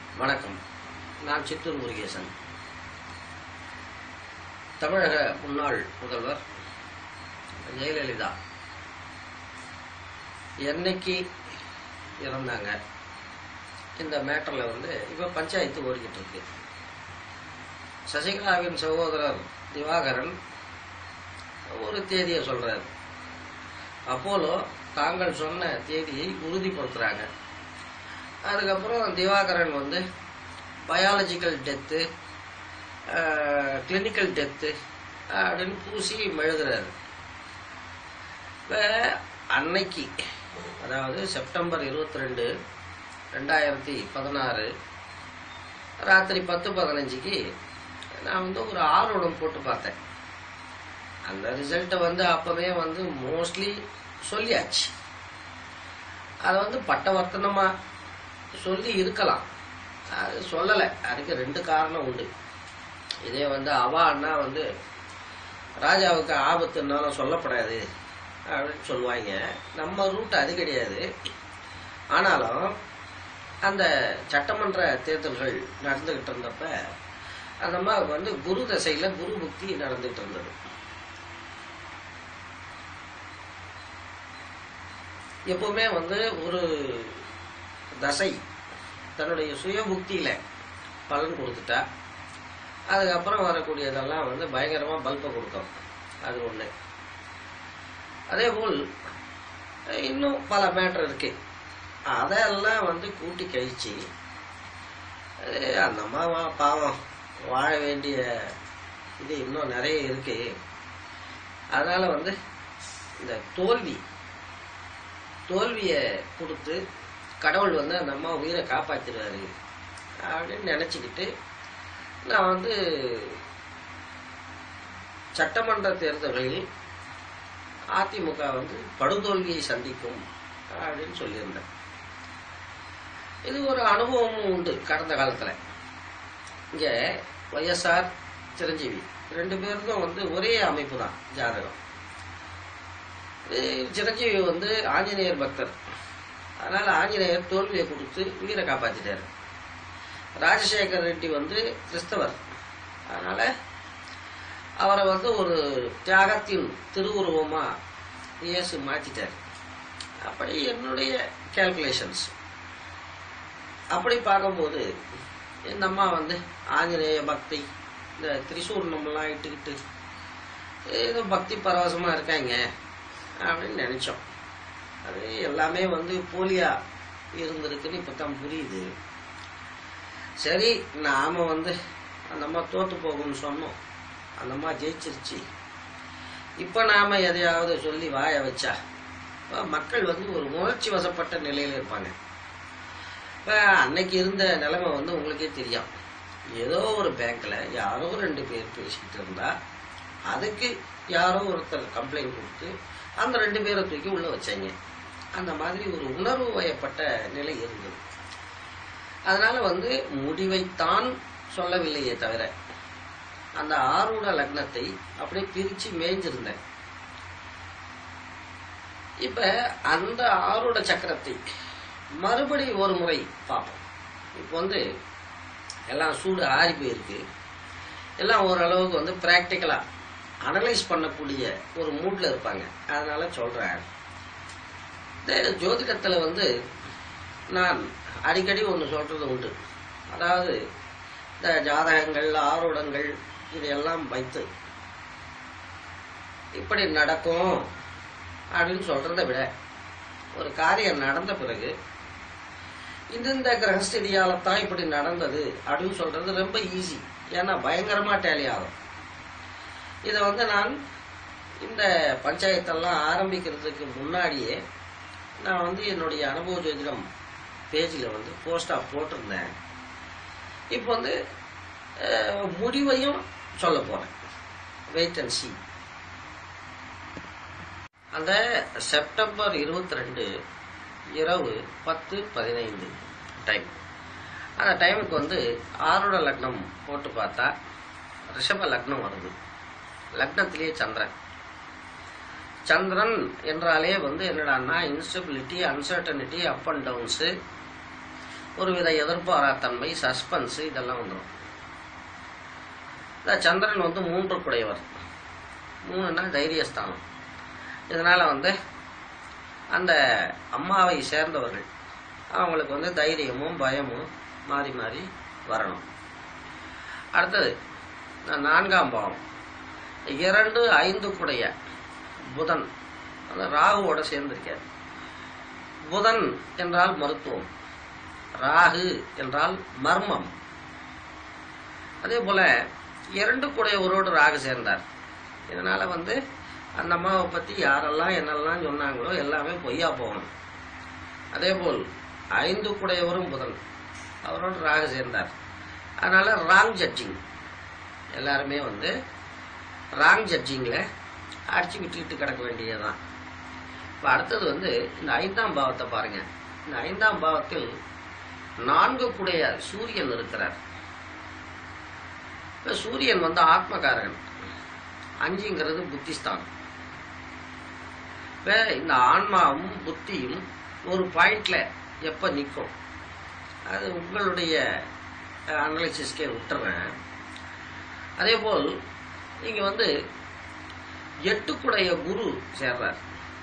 வணக்கம் நான் சித்தூர் முருகேசன் தமிழக முன்னாள் முதல்வர் ஜெயலலிதா என்னைக்கு இறந்தாங்க இந்த மேட்டரில் வந்து இப்போ பஞ்சாயத்து ஓடிக்கிட்டு இருக்கு சசிகலாவின் சகோதரர் திவாகரன் ஒரு தேதியை சொல்றாரு அப்போலோ தாங்கள் சொன்ன தேதியை உறுதிப்படுத்துறாங்க அதுக்கப்புறம் திவாகரன் வந்து பயாலஜிக்கல் டெத்து கிளினிக்கல் டெத்து அப்படின்னு பூசி மெழுகிறாரு இப்போ அன்னைக்கு அதாவது செப்டம்பர் இருபத்தி ரெண்டு ரெண்டாயிரத்தி பதினாறு ராத்திரி பத்து பதினஞ்சுக்கு நான் வந்து ஒரு ஆர்வடம் போட்டு பார்த்தேன் அந்த ரிசல்ட்டை வந்து அப்போவே வந்து மோஸ்ட்லி சொல்லியாச்சு அதை வந்து பட்டவர்த்தனமாக சொல்லி இருக்கலாம் அது சொல்லலை அதுக்கு ரெண்டு காரணம் உண்டு இதே வந்து அவா அண்ணா வந்து ராஜாவுக்கு ஆபத்துன்னாலும் சொல்லப்படாது அப்படின்னு சொல்லுவாங்க நம்ம ரூட் அது கிடையாது ஆனாலும் அந்த சட்டமன்ற தேர்தல்கள் நடந்துகிட்டு இருந்தப்ப அந்த அம்மாவுக்கு வந்து குரு தசையில் குரு புக்தி நடந்துகிட்டு இருந்தது எப்பவுமே வந்து ஒரு தசை தன்னுடைய சுய புக்தியில பலன் கொடுத்துட்டா அதுக்கப்புறம் வரக்கூடியதெல்லாம் வந்து பயங்கரமா பல்பை கொடுக்கும் அது ஒண்ணு அதே போல் இன்னும் பல மேட்டர் இருக்கு அதெல்லாம் வந்து கூட்டி கழிச்சு அஹ் அந்த அம்மா வா- பாவம் வாழ வேண்டிய இது இன்னும் நிறைய இருக்கு அதனால வந்து இந்த தோல்வி தோல்வியை கொடுத்து கடவுள் வந்து அந்த அம்மா உயிரை காப்பாத்திடுவாரு அப்படின்னு நினச்சிக்கிட்டு நான் வந்து சட்டமன்ற தேர்தல்களில் அதிமுக வந்து படுதோல்வியை சந்திக்கும் அப்படின்னு சொல்லியிருந்தேன் இது ஒரு அனுபவமும் உண்டு கடந்த காலத்தில் இங்கே ஒய்எஸ்ஆர் சிரஞ்சீவி ரெண்டு பேருக்கும் வந்து ஒரே அமைப்பு தான் ஜாதகம் இது சிரஞ்சீவி வந்து ஆஞ்சநேயர் பக்தர் அதனால ஆஞ்சநேயர் தோல்வியை கொடுத்து உயிரை காப்பாத்திட்டாரு ராஜசேகர் ரெட்டி வந்து கிறிஸ்தவர் அதனால அவரை வந்து ஒரு தியாகத்தின் திருவுருவமா இயேசு மாத்திட்டார் அப்படி என்னுடைய கேல்குலேஷன்ஸ் அப்படி பார்க்கும்போது இந்த அம்மா வந்து ஆஞ்சநேய பக்தி இந்த திரிசூர்ணம்லாம் இட்டுக்கிட்டு ஏதோ பக்தி பரவசமா இருக்காங்க அப்படின்னு நினைச்சோம் அது எல்லாமே வந்து போலியா இருந்திருக்குன்னு இப்போ தான் புரியுது சரி நாம வந்து அந்த அம்மா தோத்து போகும்னு சொன்னோம் அந்த அம்மா ஜெயிச்சிருச்சு இப்போ நாம எதையாவது சொல்லி வாய வச்சா அப்ப மக்கள் வந்து ஒரு உணர்ச்சி வசப்பட்ட நிலையில இருப்பாங்க இப்போ அன்னைக்கு இருந்த நிலைமை வந்து உங்களுக்கே தெரியும் ஏதோ ஒரு பேங்க்ல யாரோ ரெண்டு பேர் பேசிக்கிட்டு இருந்தா அதுக்கு யாரோ ஒருத்தர் கம்ப்ளைண்ட் கொடுத்து அந்த ரெண்டு பேரை தூக்கி உள்ள வச்சாங்க அந்த மாதிரி ஒரு உணர்வு வயப்பட்ட நிலை இருந்தது அதனால வந்து முடிவைத்தான் சொல்லவில்லையே தவிர அந்த ஆரூட லக்னத்தை அப்படியே பிரிச்சு மேய்ஞ்சிருந்தேன் இப்ப அந்த ஆரூட சக்கரத்தை மறுபடி ஒரு முறை பார்ப்போம் இப்போ வந்து எல்லாம் சூடு ஆறி போயிருக்கு எல்லாம் ஓரளவுக்கு வந்து ப்ராக்டிக்கலா அனலைஸ் பண்ணக்கூடிய ஒரு மூட்ல இருப்பாங்க அதனால சொல்றேன் இந்த ஜோதிடத்துல வந்து நான் அடிக்கடி ஒன்று சொல்றது உண்டு அதாவது இந்த ஜாதகங்கள் ஆரூடங்கள் இதையெல்லாம் வைத்து இப்படி நடக்கும் அப்படின்னு சொல்றதை விட ஒரு காரியம் நடந்த பிறகு இந்தந்த கிரகஸ்திதியால தான் இப்படி நடந்தது அப்படின்னு சொல்றது ரொம்ப ஈஸி ஏன்னா பயங்கரமா டேலி ஆகும் இதை வந்து நான் இந்த பஞ்சாயத்தெல்லாம் ஆரம்பிக்கிறதுக்கு முன்னாடியே நான் வந்து என்னுடைய அனுபவ ஜோதிடம் பேஜில் வந்து போஸ்டாக போட்டிருந்தேன் இப்போ வந்து அஹ், முடிவையும் சொல்ல போகிறேன் வெயிட் அண்ட் சி அந்த செப்டம்பர் இருபத்தி ரெண்டு இரவு பத்து பதினைந்து டைம் அந்த டைமுக்கு வந்து ஆரோட லக்னம் போட்டு பார்த்தா ரிஷப லக்னம் வருது லக்னத்திலேயே சந்திரன் சந்திரன் என்றாலே வந்து என்னடான்னா instability uncertainty up and downs ஒருவித எதிர்பாராத்தன்மை சஸ்பென்ஸ் இதெல்லாம் வந்துடும் இந்த சந்திரன் வந்து மூன்று குடையவர் மூணுன்னா தைரியஸ்தானம் இதனால வந்து அந்த அம்மாவை சேர்ந்தவர்கள் அவங்களுக்கு வந்து தைரியமும் பயமும் மாறி மாறி வரணும் அடுத்தது நா- நான்காம் பாவம் இரண்டு ஐந்து குடைய புதன் அந்த ராகுவோட சேர்ந்திருக்கார் புதன் என்றால் மருத்துவம் ராகு என்றால் மர்மம் அதே போல இரண்டு குடையவரோடு ராகு சேர்ந்தார் இதனால வந்து அந்த அம்மாவை பத்தி யாரெல்லாம் என்னெல்லாம் சொன்னாங்களோ எல்லாமே பொய்யா போகணும் அதே போல் ஐந்து குடையவரும் புதன் அவரோடு ராகு சேர்ந்தார் அதனால ராங் ஜட்ஜிங் எல்லாருமே வந்து ராங் ஜட்ஜிங்கில் அடிச்சு விட்டுக்கிட்டு கிடக்க வேண்டியதுதான் இப்போ அடுத்தது வந்து இந்த ஐந்தாம் பாவத்தை பாருங்க இந்த ஐந்தாம் பாவத்தில் நான்கு குடைய சூரியன் இருக்கிறார் இப்ப சூரியன் வந்து ஆத்மகாரகன் அஞ்சுங்கிறது புத்திஸ்தான் இப்ப இந்த ஆன்மாவும் புத்தியும் ஒரு பாயிண்ட்ல எப்ப நிற்கும் அது உங்களுடைய அனலிசிஸ்க்கே விட்டுறேன் அதே போல் நீங்க வந்து எட்டுக்குடைய குரு சேர்றார்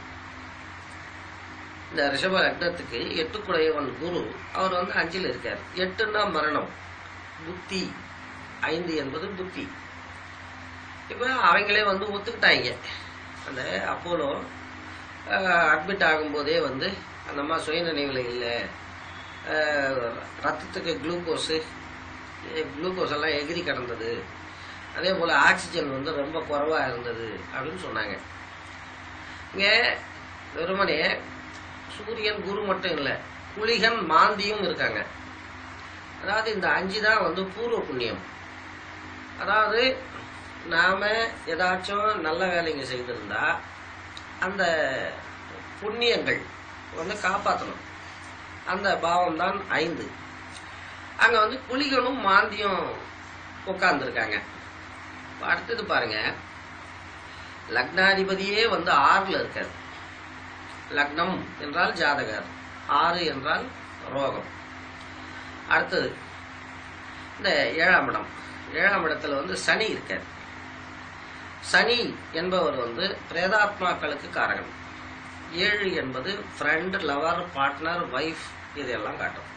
இந்த ரிஷப லக்னத்துக்கு எட்டுக்குடையவன் குரு அவர் வந்து அஞ்சில் இருக்கார் எட்டுன்னா மரணம் புத்தி ஐந்து என்பது புத்தி இப்போ அவங்களே வந்து ஒத்துக்கிட்டாங்க அந்த அப்போலோ அட்மிட் ஆகும்போதே வந்து அந்த அம்மா சுயநினைவில் இல்லை ரத்தத்துக்கு குளுக்கோஸு குளுக்கோஸ் எல்லாம் எகிரி கிடந்தது அதே போல் ஆக்சிஜன் வந்து ரொம்ப குறைவாக இருந்தது அப்படின்னு சொன்னாங்க இங்கே வெறுமனே சூரியன் குரு மட்டும் இல்லை குளிகன் மாந்தியும் இருக்காங்க அதாவது இந்த அஞ்சு தான் வந்து பூர்வ புண்ணியம் அதாவது நாம ஏதாச்சும் நல்ல வேலைங்க செய்திருந்தா அந்த புண்ணியங்கள் வந்து காப்பாற்றணும் அந்த பாவம் தான் ஐந்து அங்க வந்து குளிகனும் மாந்தியும் உட்கார்ந்துருக்காங்க அடுத்தது பாருங்க லக்னாதிபதியே வந்து ஆறுல இருக்காரு லக்னம் என்றால் ஜாதகர் ஆறு என்றால் ரோகம் அடுத்தது இந்த ஏழாம் இடம் ஏழாம் இடத்துல வந்து சனி இருக்கார் சனி என்பவர் வந்து பிரேதாத்மாக்களுக்கு காரகன் ஏழு என்பது ஃப்ரெண்ட் லவர் பார்ட்னர் வைஃப் இதெல்லாம் காட்டும்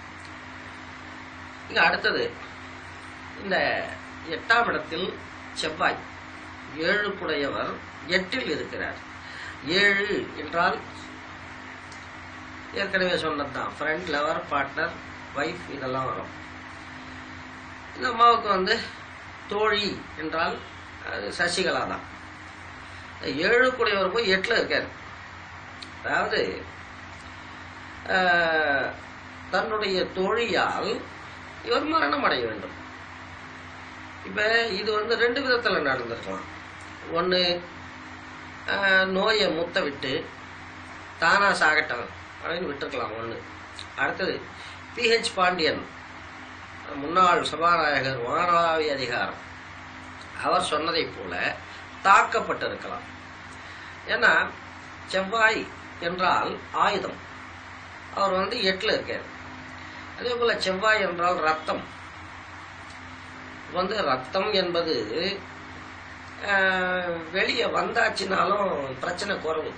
இங்க அடுத்தது இந்த எட்டாம் இடத்தில் செவ்வாய் ஏழுக்குடையவர் எட்டில் இருக்கிறார் ஏழு என்றால் ஏற்கனவே சொன்னதுதான் ஃப்ரெண்ட் லவர் பார்ட்னர் வைஃப் இதெல்லாம் வரும் இந்த அம்மாவுக்கு வந்து தோழி என்றால் அது சசிகலா தான் ஏழு கூடியவர் போய் எட்டில் இருக்கார் அதாவது ஆஹ், தன்னுடைய தோழியால் இவர் மரணம் அடைய வேண்டும் இப்ப இது வந்து ரெண்டு விதத்துல நடந்திருக்கலாம் ஒன்று நோயை முத்த விட்டு தானா சாகட்டும் அப்படின்னு விட்டுருக்கலாம் ஒன்று அடுத்தது பிஹெச் பாண்டியன் முன்னாள் சபாநாயகர் வானளாவி அதிகாரம் அவர் சொன்னதைப் போல தாக்கப்பட்டிருக்கலாம் ஏன்னா செவ்வாய் என்றால் ஆயுதம் அவர் வந்து எட்டில் இருக்கார் அதே போல செவ்வாய் என்றால் ரத்தம் வந்து ரத்தம் என்பது வெளியே வந்தாச்சுனாலும் பிரச்சனை குறைவு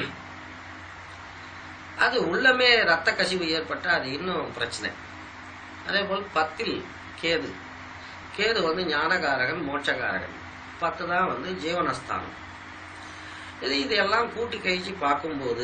அது உள்ளமே ரத்த கசிவு ஏற்பட்டா அது இன்னும் பிரச்சனை அதே போல் பத்தில் கேது கேது வந்து ஞானகாரகன் மோட்சகாரகன் பத்து தான் வந்து ஜீவனஸ்தானம் இது இதையெல்லாம் கூட்டி கழிச்சு பார்க்கும்போது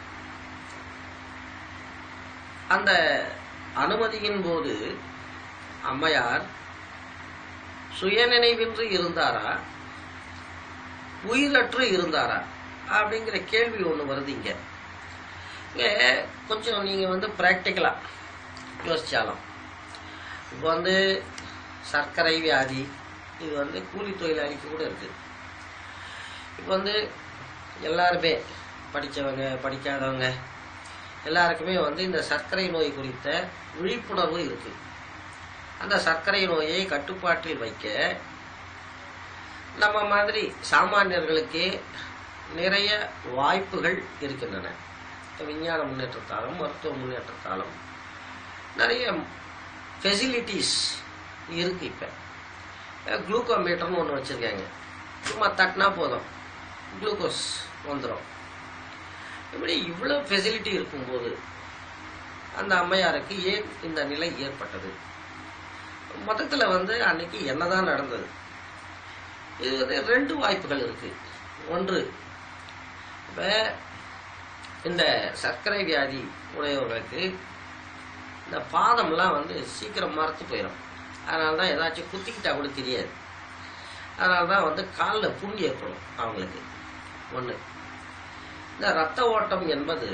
அந்த அனுமதியின் போது அம்மையார் சுயநினைவின்றி இருந்தாரா உயிரற்று இருந்தாரா அப்படிங்கிற கேள்வி ஒன்று வருது இங்க இங்க கொஞ்சம் நீங்க வந்து பிராக்டிக்கலா யோசிச்சாலும் இப்போ வந்து சர்க்கரை வியாதி இது வந்து கூலி தொழிலாளிக்கு கூட இருக்கு இப்போ வந்து எல்லாருமே படித்தவங்க படிக்காதவங்க எல்லாருக்குமே வந்து இந்த சர்க்கரை நோய் குறித்த விழிப்புணர்வு இருக்கு அந்த சர்க்கரை நோயை கட்டுப்பாட்டில் வைக்க நம்ம மாதிரி சாமானியர்களுக்கே நிறைய வாய்ப்புகள் இருக்கின்றன விஞ்ஞான முன்னேற்றத்தாலும் மருத்துவ முன்னேற்றத்தாலும் நிறைய ஃபெசிலிட்டிஸ் இருக்கு இப்போ குளுக்கோமீட்டர்னு ஒன்று வச்சுருக்காங்க சும்மா தட்டினா போதும் குளுக்கோஸ் வந்துடும் இப்படி இவ்வளோ ஃபெசிலிட்டி இருக்கும்போது அந்த அம்மையாருக்கு ஏன் இந்த நிலை ஏற்பட்டது மொத்தத்தில் வந்து அன்னைக்கு என்னதான் நடந்தது இது வந்து ரெண்டு வாய்ப்புகள் இருக்கு ஒன்று இப்போ இந்த சர்க்கரை வியாதி உடையவர்களுக்கு இந்த பாதம்லாம் வந்து சீக்கிரம் மரத்து போயிடும் அதனால தான் ஏதாச்சும் குத்திக்கிட்டா கூட தெரியாது அதனால தான் வந்து காலில் புண் ஏற்படும் அவங்களுக்கு ஒன்று இந்த ரத்த ஓட்டம் என்பது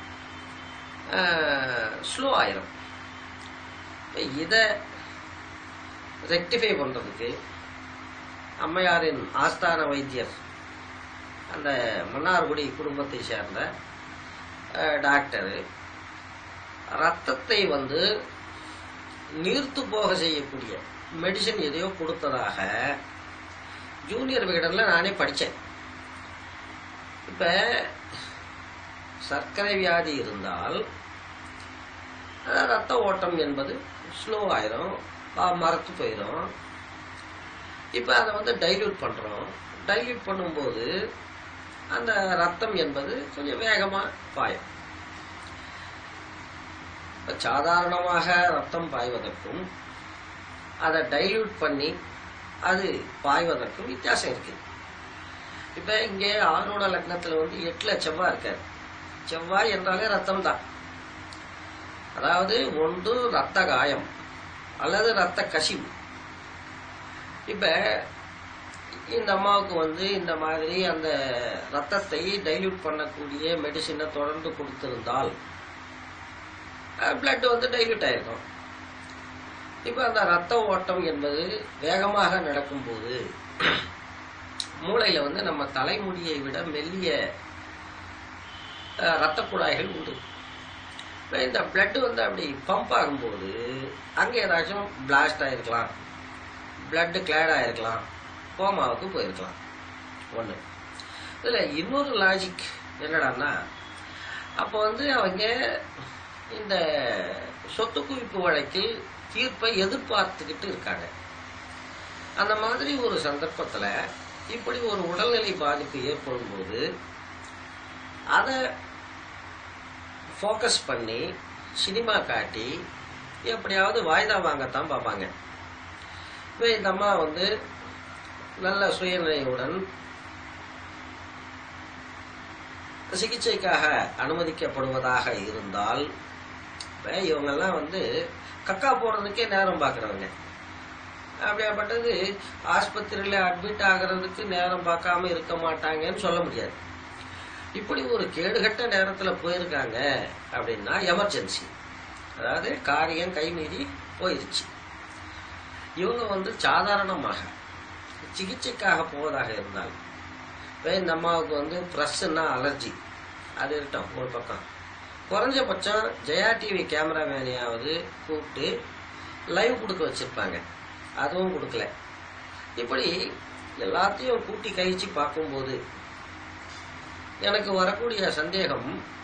ஸ்லோ ஆயிரும் இப்ப இதை ரெக்டிஃபை பண்ணுறதுக்கு அம்மையாரின் ஆஸ்தான வைத்தியர் அந்த மன்னார்குடி குடும்பத்தை சேர்ந்த டாக்டரு ரத்தத்தை வந்து நீர்த்து போக செய்யக்கூடிய மெடிசன் எதையோ கொடுத்ததாக ஜூனியர் விகடன்ல நானே படித்தேன் இப்போ சர்க்கரை வியாதி இருந்தால் அஹ், ரத்த ஓட்டம் என்பது ஸ்லோ ஆயிரும் பா- மரத்து போயிடும் இப்போ அதை வந்து டைல்யூட் பண்ணுறோம் டைல்யூட் பண்ணும்போது அந்த ரத்தம் என்பது கொஞ்சம் வேகமாக பாயும் இப்ப சாதாரணமாக ரத்தம் பாய்வதற்கும் அதை டைல்யூட் பண்ணி அது பாய்வதற்கும் வித்தியாசம் இருக்கு இப்போ இங்கே ஆரோட லக்னத்தில் வந்து எட்டில் செவ்வாய் இருக்காரு செவ்வாய் என்றாலே ரத்தம் தான் அதாவது ஒன்று ரத்த காயம் அல்லது ரத்த கசிவு இப்போ இந்த அம்மாவுக்கு வந்து இந்த மாதிரி அந்த ரத்தத்தை டைல்யூட் பண்ணக்கூடிய மெடிசினை தொடர்ந்து கொடுத்திருந்தால் பிளட் வந்து டைல்யூட் ஆயிருக்கும் இப்போ அந்த ரத்த ஓட்டம் என்பது வேகமாக நடக்கும்போது மூளையில் வந்து நம்ம தலைமுடியை விட மெல்லிய அஹ், ரத்த குழாய்கள் உண்டு இப்ப இந்த பிளட் வந்து அப்படி பம்ப் ஆகும்போது அங்கே ஏதாச்சும் பிளாஸ்ட் ஆயிருக்கலாம் பிளட் கிளாட் ஆயிருக்கலாம் கோமாவுக்கு போயிருக்கலாம் ஒன்று இதில் இன்னொரு லாஜிக் என்னடான்னா அப்போ வந்து அவங்க இந்த சொத்து குவிப்பு வழக்கில் தீர்ப்பை எதிர்பார்த்துக்கிட்டு இருக்காங்க அந்த மாதிரி ஒரு சந்தர்ப்பத்தில் இப்படி ஒரு உடல்நிலை பாதிப்பு ஏற்படும் போது அதை ஃபோக்கஸ் பண்ணி சினிமா காட்டி எப்படியாவது வாய்தா வாங்கத்தான் பார்ப்பாங்க இப்போ இந்த அம்மா வந்து நல்ல சுயநிலையுடன் சிகிச்சைக்காக அனுமதிக்கப்படுவதாக இருந்தால் இப்போ இவங்கெல்லாம் வந்து கக்கா போடுறதுக்கே நேரம் பார்க்குறவங்க அப்படியாப்பட்டது ஆஸ்பத்திரியில் அட்மிட் ஆகிறதுக்கு நேரம் பார்க்காம இருக்க மாட்டாங்கன்னு சொல்ல முடியாது இப்படி ஒரு கேடுகட்ட நேரத்தில் போயிருக்காங்க அப்படின்னா எமர்ஜென்சி அதாவது காரியம் கைமீறி போயிருச்சு இவங்க வந்து சாதாரணமாக சிகிச்சைக்காக போவதாக இருந்தால் இப்போ இந்த அம்மாவுக்கு வந்து ப்ரெஸ்ஸுன்னா அலர்ஜி அது இருக்கட்டும் ஒரு பக்கம் குறைஞ்சபட்சம் ஜெயா டிவி கேமராமேனையாவது கூப்பிட்டு லைவ் கொடுக்க வச்சிருப்பாங்க அதுவும் கொடுக்கல இப்படி எல்லாத்தையும் கூட்டி கழிச்சு பார்க்கும்போது எனக்கு வரக்கூடிய சந்தேகம்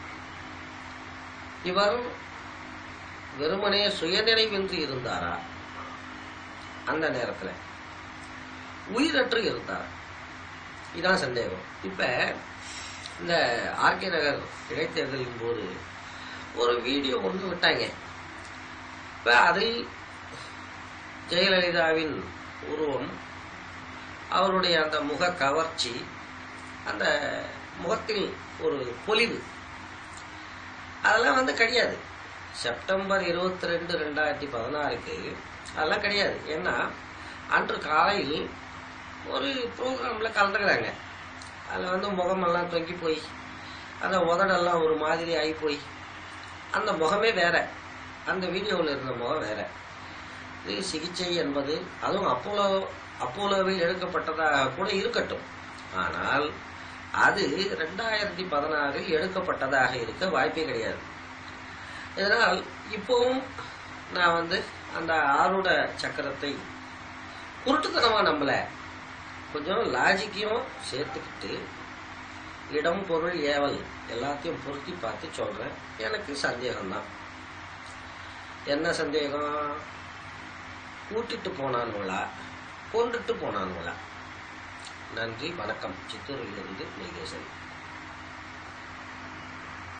இவர் வெறுமனே சுயநினைவின்றி இருந்தாரா அந்த நேரத்தில் உயிரற்று இருந்தாரா இதான் சந்தேகம் இப்போ இந்த ஆர்கே நகர் இடைத்தேர்தலின் போது ஒரு வீடியோ ஒன்று விட்டாங்க இப்போ அதில் ஜெயலலிதாவின் உருவம் அவருடைய அந்த முக கவர்ச்சி அந்த முகத்தில் ஒரு பொலிவு அதெல்லாம் வந்து கிடையாது செப்டம்பர் இருபத்தி ரெண்டு ரெண்டாயிரத்தி பதினாறுக்கு அதெல்லாம் கிடையாது ஏன்னா அன்று காலையில் ஒரு ப்ரோக்ராமில் கலந்துக்கிறாங்க அதில் வந்து முகமெல்லாம் தொங்கி போய் அந்த உதடெல்லாம் ஒரு மாதிரி ஆகி போய் அந்த முகமே வேற அந்த வீடியோவில் இருந்த முகம் வேற இது சிகிச்சை என்பது அதுவும் அப்போலோ அப்போலோவில் எடுக்கப்பட்டதாக கூட இருக்கட்டும் ஆனால் அது ரெண்டாயிரத்தி பதினாறில் எடுக்கப்பட்டதாக இருக்க வாய்ப்பே கிடையாது இதனால் இப்போவும் நான் வந்து அந்த ஆருட சக்கரத்தை குருட்டுத்தனமா நம்பல கொஞ்சம் லாஜிக்கையும் சேர்த்துக்கிட்டு இடம் பொருள் ஏவல் எல்லாத்தையும் பொருத்தி பார்த்து சொல்றேன் எனக்கு சந்தேகம்தான் என்ன சந்தேகம் கூட்டிட்டு போனானுங்களா கொண்டுட்டு போனானுங்களா நன்றி வணக்கம் சித்தூரிலிருந்து மேகேசன்